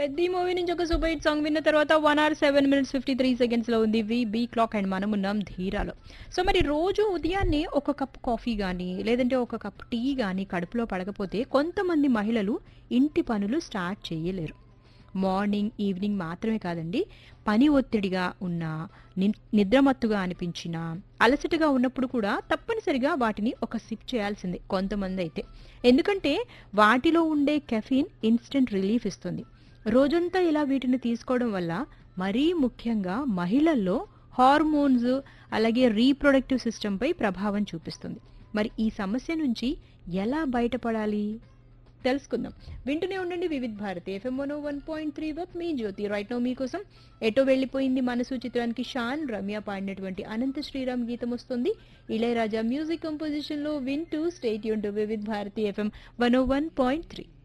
పెద్ద మూవీ నుంచి ఒక సూపర్ హిట్ సాంగ్ విన్న తర్వాత one hour seven minutes fifty three seconds లో ఉంది వి బీ క్లాక్ అండ్ మనం ఉన్నాం ధీరాలో సో మరి రోజు ఉదయాన్నే ఒక కప్ కాఫీ కానీ లేదంటే ఒక కప్ టీ కానీ కడుపులో పడకపోతే కొంతమంది మహిళలు ఇంటి పనులు స్టార్ట్ చేయలేరు మార్నింగ్ ఈవినింగ్ మాత్రమే కాదండి పని ఒత్తిడిగా ఉన్న ని- నిద్రమత్తుగా అనిపించిన అలసటగా ఉన్నప్పుడు కూడా తప్పనిసరిగా వాటిని ఒక సిప్ చేయాల్సిందే కొంతమంది అయితే ఎందుకంటే వాటిలో ఉండే కెఫీన్ ఇన్స్టెంట్ రిలీఫ్ ఇస్తుంది రోజంతా ఇలా వీటిని తీసుకోవడం వల్ల మరీ ముఖ్యంగా మహిళల్లో హార్మోన్స్ అలాగే రీప్రొడక్టివ్ సిస్టంపై ప్రభావం చూపిస్తుంది మరి ఈ సమస్య నుంచి ఎలా బయటపడాలి తెలుసుకుందాం వింటూనే ఉండండి Vividh Bharati FM one one point three with మీ జ్యోతి రైట్ నో మీకోసం ఎటో వెళ్ళిపోయింది మనసు చిత్రానికి షాన్ రమ్య పాడినటువంటి అనంత శ్రీరామ్ గీతం వస్తుంది ఇళయరాజా మ్యూజిక్ కంపోజిషన్ లో వింటూ స్టేట్ యూన్ to Vividh Bharati FM one one point three